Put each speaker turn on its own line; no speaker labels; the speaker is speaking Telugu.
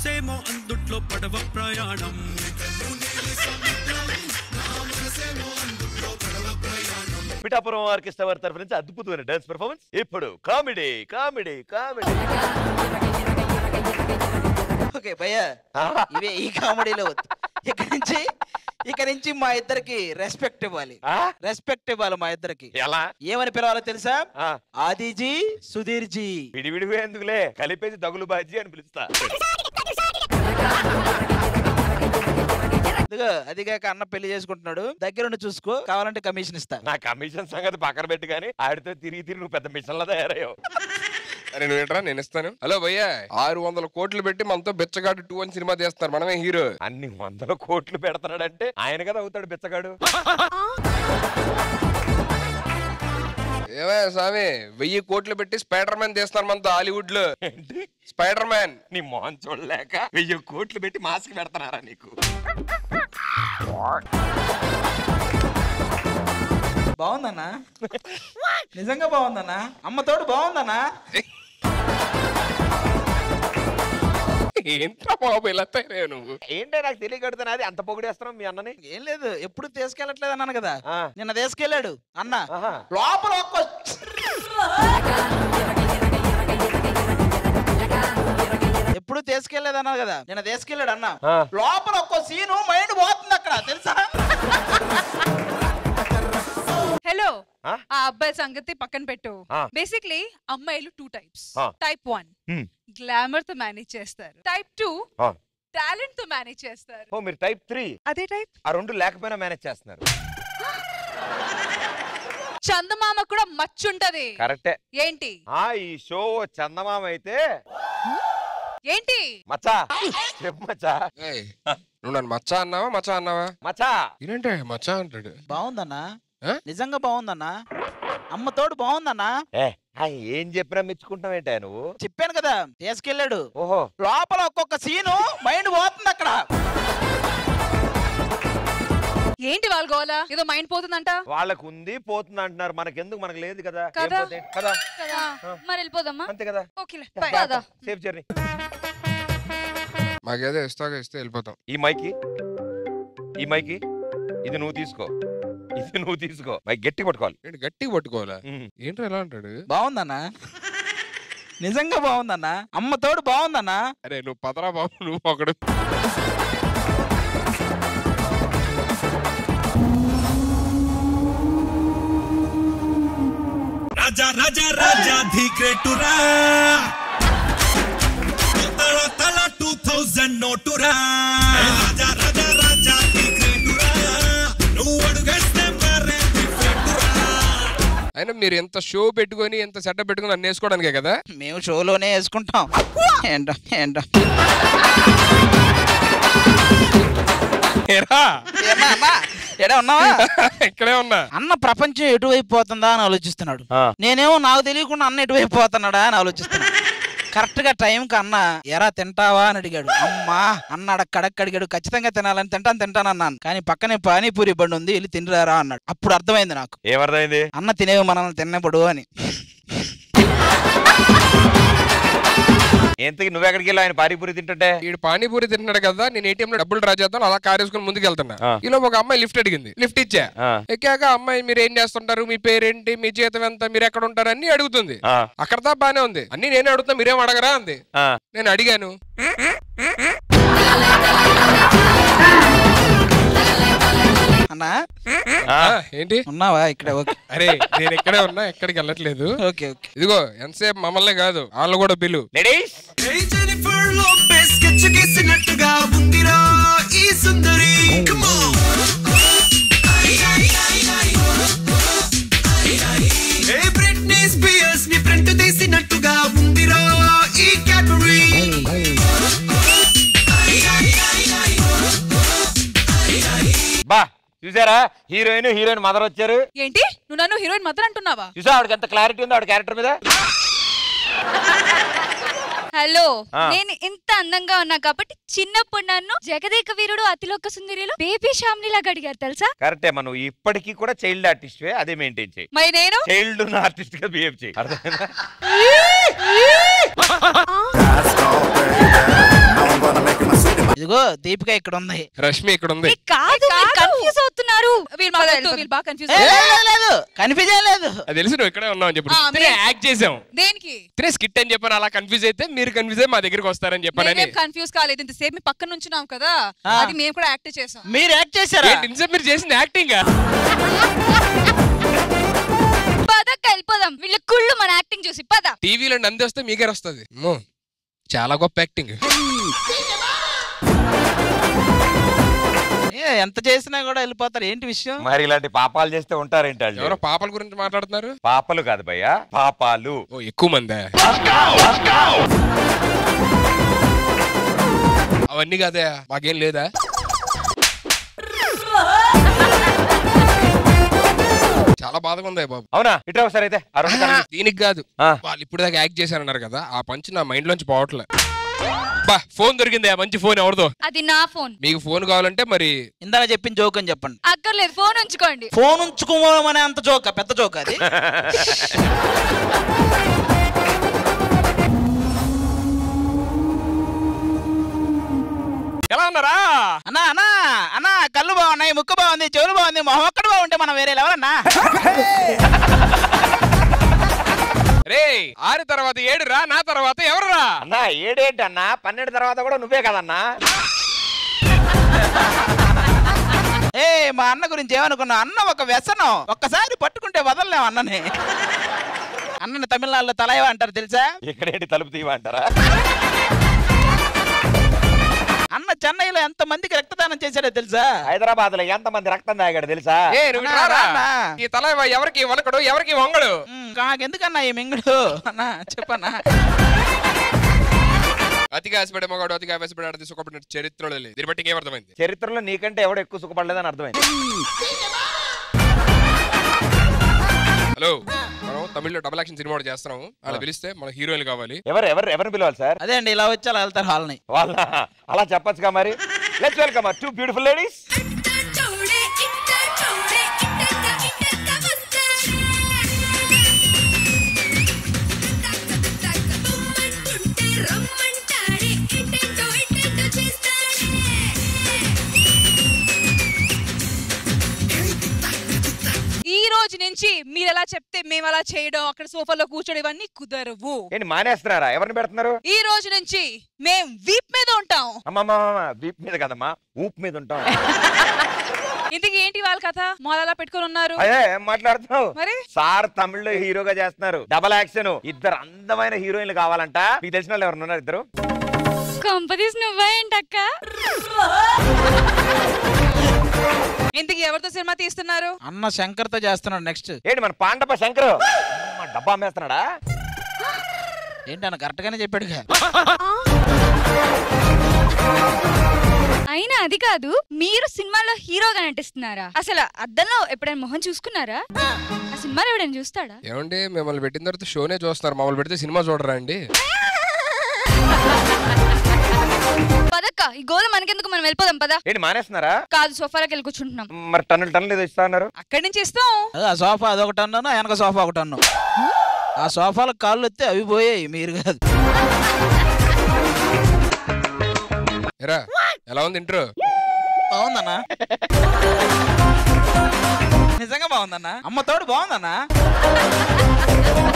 మనసేమో అందుట్లో పడవ ప్రయాణం
పిఠాపురం ఆర్కెస్ట్రా వారి తరఫు నుంచి అద్భుతమైన డాన్స్ పెర్ఫార్మెన్స్ ఇప్పుడు కామెడీ కామెడీ కామెడీ
ఓకే భయ్యా ఇవే ఈ కామెడీలో వద్దు ఇక నుంచి ఇక నుంచి మా ఇద్దరికి రెస్పెక్ట్ ఇవ్వాలి
ఆ?
రెస్పెక్ట్ ఇవ్వాలి మా ఇద్దరికి
ఎలా
ఏమని పిలవాలో తెలుసా
ఆ,
ఆదిజీ సుధీర్ జీ
విడివిడిగా ఎందుకులే కలిపేసి దగులు బాజీ అని పిలుస్తా
ఇదిగో అదిగాక అన్న పెళ్లి చేసుకుంటున్నాడు దగ్గరుండి చూసుకో కావాలంటే కమిషన్ ఇస్తా
నా కమిషన్ సంగతి పక్కన పెట్టి కానీ ఆడితో తిరిగి తిరిగి నువ్వు పెద్ద మిషన్లా తయారయ్యావు
అరే నువ్వు ఏంట్రా నేను ఇస్తాను హలో భయ్యా ఆరు వందల కోట్లు పెట్టి మనతో బిచ్చగాడు టూ అని సినిమా తీస్తున్నారు మనమే హీరో
అన్ని వందల కోట్లు పెడతాడంటే ఆయన కదా అవుతాడు బిచ్చగాడు
ఏమయ్య స్వామి వెయ్యి కోట్లు పెట్టి స్పైడర్ మ్యాన్ తీస్తున్నారు మనతో హాలీవుడ్ లో
ఏంటి
స్పైడర్ మ్యాన్
నీ మొహం చూడలేక వెయ్యి కోట్లు పెట్టి మాస్క్ పెడతానారా నీకు
బాగుందన్నా నిజంగా బాగుందన్నా అమ్మతోడు బాగుందన్నా
ఏంట్రా బాబు ఇలా తయారయ్యావు నువ్వు
ఏంటో నాకు తెలియకడుతున్నది అంత పొగిడేస్తున్నావు మీ అన్నని
ఏం లేదు ఎప్పుడు తీసుకెళ్ళట్లేదు అన్నాను కదా
ఆ.
నిన్న తీసుకెళ్ళాడు అన్న
ఆహా.
లోపల ఒక్క ఎప్పుడు తీసుకెళ్లేదు అన్నారు కదా నిన్న తీసుకెళ్ళాడు అన్న
ఆ.
లోపల ఒక్క సీను మైండ్ పోతుంది అక్కడ తెలుసా
హలో
ఆ?
ఆ అబ్బాయి సంగతి పక్కన పెట్టు
ఆ.
బేసిక్లీ అమ్మాయిలు టూ టైప్స్
ఆ.
Type one
Hmm.
గ్లామర్ తో మేనేజ్ చేస్తారు టైప్ టూ
ఆ.
టాలెంట్ తో మేనేజ్ చేస్తారు
ఓ మీరు టైప్ త్రీ
అదే టైప్
ఆ రెండు లేకపోయినా మేనేజ్ చేస్తున్నారు
చందమామ కూడా మచ్చుంటది
కరెక్టే
ఏంటి
ఆ ఈ షో చందమామ అయితే
ఏంటి
మచ్చా చెప్పు మచ్చా
ఏయ్, నువ్వు నన్ను మచ్చా అన్నావా మచ్చా అన్నావా
మచ్చా
ఏంటంటే మచ్చా అంటాడు
బాగుందన్నా
ఆ?
నిజంగా బాగుందన్నా అమ్మతోడు బాగుందన్నా
ఏ ఆ ఏం చెప్పినా మెచ్చుకుంటావేంటా నువ్వు
చెప్పాను కదా తీసుకెళ్ళాడు
ఓహో
లోపల ఒక్కొక్క సీను మైండ్ పోతుంది అక్కడ
ఏంటి వాళ్ళ గోల ఏదో మైండ్ పోతుందంట
వాళ్ళకు ఉంది పోతుంది అంటున్నారు మనకెందుకు మనకు లేదు కదా ఏం
కదా.
పోతే? కదా
కదా మరి వెళ్ళిపోదామా
అంతే కదా
ఓకేలే
పద.
సేఫ్ జర్నీ
మాకేదో ఇస్తాగా ఇస్తే వెళ్ళిపోతాం
ఈ మైకి ఈ మైకి ఇది నువ్వు తీసుకో ఇది నువ్వు తీసుకో మైక్ గట్టి పట్టుకోవాలి
ఏంటి గట్టిగా పట్టుకోవాలా
ఉమ్.
ఏంట్రా ఎలా అంటాడు
బాగుందన్నా నిజంగా బాగుందన్నా అమ్మతోడు బాగుందన్నా
అరే నువ్వు పదరా బాబు నువ్వు ఒకడు
రాజా రాజా రాజా ది గ్రేటురా తల తల టూ థౌజండ్ నోటురా రాజా రాజా రాజా ది గ్రేటురా నువ్వు అడుగేస్తే మరే డిఫరెంటురా
అయినా మీరు ఎంత షో పెట్టుకొని ఎంత సెటప్ పెట్టుకొని నన్ను వేసుకోవడానికే కదా
మేము షోలోనే వేసుకుంటాం ఏంటో ఏంటో
ఏరా,
ఏమ్మా, అమ్మా, ఎడా ఉన్నావా
ఇక్కడే ఉన్నా
అన్న ప్రపంచం ఎటువైపు పోతుందా అని ఆలోచిస్తున్నాడు
ఆ.
నేనేమో నాకు తెలియకుండా అన్న ఎటువైపు పోతున్నాడా అని ఆలోచిస్తున్నాడు కరెక్ట్ గా టైంకి అన్న ఎరా తింటావా అని అడిగాడు అమ్మా అన్న అడక్కడక్క అడిగాడు ఖచ్చితంగా తినాలని తింటాను తింటాను అన్నాను కానీ పక్కనే పానీపూరి బండి ఉంది వెళ్ళి తినరారా అన్నాడు అప్పుడు అర్థమైంది నాకు
ఏమర్థమైంది
అన్న తినేవి మనల్ని తిన్నప్పుడు అని
ఎంతకి నువ్వెక్కడికి వెళ్ళి ఆయన పానీపూరి తింటుంటే
వీడు పానీపూరి తింటున్నాడు కదా నేను ఏటీఎం లో డబ్బులు డ్రా చేద్దాం అలా కార్ వేసుకొని ముందుకు వెళ్తున్నా
ఆ.
ఈలో ఒక అమ్మాయి లిఫ్ట్ అడిగింది లిఫ్ట్ ఇచ్చా
ఆ,
ఎక్కాక అమ్మాయి మీరు ఏం చేస్తుంటారు మీ పేరేంటి మీ జీతం ఎంత మీరు ఎక్కడ ఉంటారు అన్ని అడుగుతుంది
ఆ,
అక్కడ దా బానే ఉంది అన్ని నేనే అడుగుతా మీరేం అడగరా అంది
ఆ.
నేను అడిగాను
అన్నా
ఆ.
ఆ, ఏంటి
ఉన్నావా ఇక్కడ ఓకే
అరే నేను ఇక్కడే ఉన్నా ఎక్కడికి వెళ్ళట్లేదు
ఓకే ఓకే
ఇదిగో ఎంతసేపు మమ్మల్నే కాదు వాళ్ళు కూడా పిలు
ladies
Hey Jennifer Lopez sketch గీసినట్టుగా ఉందిరా ఈ సుందరి Come on. Hey Britney Spears ని ప్రింట్ తీసినట్టుగా ఉందిరా ఈ Cadbury
బా చూసారా హీరోయిన్ హీరోయిన్ మదర్ వచ్చారు
ఏంటి నువ్వు నన్ను హీరోయిన్ మదర్ అంటున్నావా
చూసా ఆవిడకి ఎంత క్లారిటీ ఉందో ఆవిడ క్యారెక్టర్ మీద
హలో
ఆ.
నేను ఇంత అందంగా ఉన్నా కాబట్టి చిన్నప్పుడు నన్ను జగదేక వీరుడు అతిలోక సుందరిలో బేబీ శ్యామ్ని లాగా అడిగారు తెలుసా
కరెక్టే మనం ఇప్పటికీ కూడా చైల్డ్ ఆర్టిస్ట్ అదే మెయింటైన్ చేయి
మరి నేను
చైల్డ్ ఆర్టిస్ట్ గా బిహేవ్ చేయి అర్థమైందా
Fast on, baby. Now I'm gonna
ఇదిగో దీపిక ఇక్కడ ఉంది
రష్మి ఇక్కడ ఉంది
ఏ, కాదు కన్ఫ్యూజ్ అవుతున్నారు
వీళ్ళు మాకు వద్దు, వీళ్ళు బాగా కన్ఫ్యూజ్
ఏ, లేదు, లేదు, లేదు కన్ఫ్యూజ్ ఏం లేదు
అది తెలిసి నువ్వు ఇక్కడే ఉన్నావు అని చెప్పి
ఆ,
ఇద్దరే
మీరు-
యాక్ట్ చేసాం
దేనికి
ఇద్దరే స్కిట్ అని చెప్పాను అలా కన్ఫ్యూజ్ అయితే మీరు కన్ఫ్యూజ్ అయ్యి మా దగ్గరికి వస్తారని చెప్పానని
నేనేం కన్ఫ్యూజ్ కాలేదు ఇంతసేపు మీ పక్కన నుంచున్నాం కదా
ఆ.
అది మేము కూడా యాక్ట్ చేసాం
మీరు యాక్ట్ చేశారా
ఏంటి ఇంతసేపు మీరు చేసింది యాక్టింగ్
పదక్క వెళ్ళిపోదాం వీళ్ళ కుళ్ళు మన యాక్టింగ్ చూసి పద
టీవీలో నంది వస్తే మీకే వస్తుంది అమ్మో, చాలా గొప్ప యాక్టింగ్
ఏ, ఎంత చేసినా కూడా వెళ్ళిపోతారు ఏంటి విషయం
మరి ఇలాంటి పాపాలు చేస్తే ఉంటారేంటి వాళ్ళు?
ఎవరో పాపల గురించి మాట్లాడుతున్నారు
పాపలు కాదు భయ్యా పాపాలు
ఓ ఎక్కువ మందా అవన్నీ కాదే మాకేం లేదా చాలా బాధగా ఉంది బాబు
అవునా ఇట్లా ఒకసారి అయితే ఆ రెండు కళ్ళు.
దీనికి కాదు
ఆ.
వాళ్ళు ఇప్పుడు దాకా యాక్ట్ చేశారన్నారు కదా ఆ పంచ్ నా మైండ్ లోంచి పోవట్లే బా ఫోన్ దొరికింది ఆ మంచి ఫోన్ ఎవరిదో
అది నా ఫోన్
మీకు ఫోన్ కావాలంటే మరి
ఇందాక చెప్పిన జోక్ అని చెప్పండి
అక్కర్లేదు ఫోన్ ఉంచుకోండి
ఫోన్ ఉంచుకోమనే అంత జోక్ పెద్ద జోక్ అది
ఎలా ఉన్నారా
అన్నా అన్నా అన్నా కళ్ళు బాగున్నాయి ముక్కు బాగుంది చెవులు బాగుంది మొహం ఒక్కడు బాగుంటే మనం వేరే లెవెలన్నా
రే ఆరు తర్వాత ఏడు రా నా తర్వాత ఎవరు రా
అన్నా ఏడేంటి అన్నా పన్నెండు తర్వాత కూడా నువ్వే కదన్నా
ఏ మా అన్న గురించి ఏమనుకున్నా అన్న ఒక వ్యసనం ఒక్కసారి పట్టుకుంటే వదలలేం అన్నని అన్నని తమిళనాడులో తలైవ అంటారు తెలుసా
ఇక్కడేంటి తలుపు తీయమంటారా
అన్న చెన్నైలో ఎంత మందికి రక్తదానం చేశాడో తెలుసా
హైదరాబాద్ లో ఎంత మంది రక్తం తాగాడు తెలుసా
ఏ నువ్వు ఇటు
అన్నా,
రారా.
రాన్నా.
ఈ తల ఎవరికి వనకడు ఎవరికి వంగడు
ఉమ్, నాకెందుకన్నా ఈ మింగుడు అన్నా చెప్పన్నా
అతిగా ఆశపడే మగాడు అతిగా ఆశపడే ఆడది సుఖపడిన చరిత్రలో లేదు దీన్ని బట్టి ఇంకేమర్థమైంది
చరిత్రలో నీకంటే ఎవడు ఎక్కువ సుఖపడలేదని అర్థమైంది
హలో మనం తమిళ్లో డబుల్ యాక్షన్ సినిమా ఒకటి చేస్తున్నాము అలా పిలిస్తే మన హీరోయిన్ కావాలి
ఎవరు ఎవరు ఎవరిని పిలవాలి సార్
అదే అండి ఇలా వచ్చి అలా వెళ్తారు హాల్ని
వాళ్ళ అలా చెప్పొచ్చుగా మరి let's welcome to beautiful ladies
చౌడే ఇట్ట చౌడే ఇట్ట ఇట్ట వస్తాడే తక్క తక్క బొమ్మంటుంటే రమ్మంటాడే ఇట్టెంటో ఇట్టెంటో చేస్తాడే
ఈ రోజు నుంచి మీరు ఎలా చెప్తే మేము అలా చేయడం అక్కడ సోఫాలో కూర్చోడం ఇవన్నీ కుదరవు
ఏంటి మానేస్తున్నారా ఎవరిని పెడుతున్నారు
ఈ రోజు నుంచి మేం వీప్ మీద ఉంటాం
అమ్మమ్మ వీప్ మీద కదమ్మా ఊపు మీద ఉంటాం
ఇంతకీ ఏంటి వాళ్ళ కథ మొదలా పెట్టుకొని ఉన్నారు
అదే ఏం మాట్లాడుతున్నావు
మరి
సార్ తమిళ్లో హీరోగా చేస్తున్నారు డబల్ యాక్షన్ ఇద్దరు అందమైన హీరోయిన్లు కావాలంట మీకు తెలిసిన వాళ్ళు ఎవరు ఉన్నారు ఇద్దరు
కంపదీస్ నువ్వా ఏంటక్క
ఇంతకీ ఎవరితో సినిమా తీస్తున్నారు
అన్న శంకర్తో చేస్తున్నాడు నెక్స్ట్
ఏంటి మన పాండప శంకర్ అమ్మ, డబ్బా అమ్మేస్తున్నాడా
ఏంటి అన్న కరెక్ట్ గానే చెప్పాడుగా
అయినా అది కాదు మీరు సినిమాలో హీరోగా నటిస్తున్నారా అసలు అద్దంలో ఎప్పుడైనా మొహం చూసుకున్నారా ఆ సినిమాలో ఎవడైనా చూస్తాడా
ఏమండి మిమ్మల్ని పెట్టిన తర్వాత షోనే చూస్తున్నారు మమ్మల్ని పెడితే సినిమా చూడరా అండి
పదక్క ఈ గోల మనకెందుకు మనం వెళ్ళిపోదాం పద
ఏంటి మానేస్తున్నారా
కాదు సోఫాలోకి వెళ్ళి కూర్చుంటున్నాం
మరి టన్నులు టన్నులు ఏదో ఇస్తా అన్నారు
అక్కడి నుంచి ఇస్తాం
అదే ఆ సోఫా అదొకటి అన్నాను వెనక సోఫా ఒకటి అన్నాను ఆ సోఫాలకు కాళ్ళు వస్తే అవి పోయాయి మీరు కాదు
ఎరా ఎలా ఉంది ఇంట్రో
బాగుందన్నా నిజంగా బాగుందన్నా అమ్మ తోడు బాగుందన్నా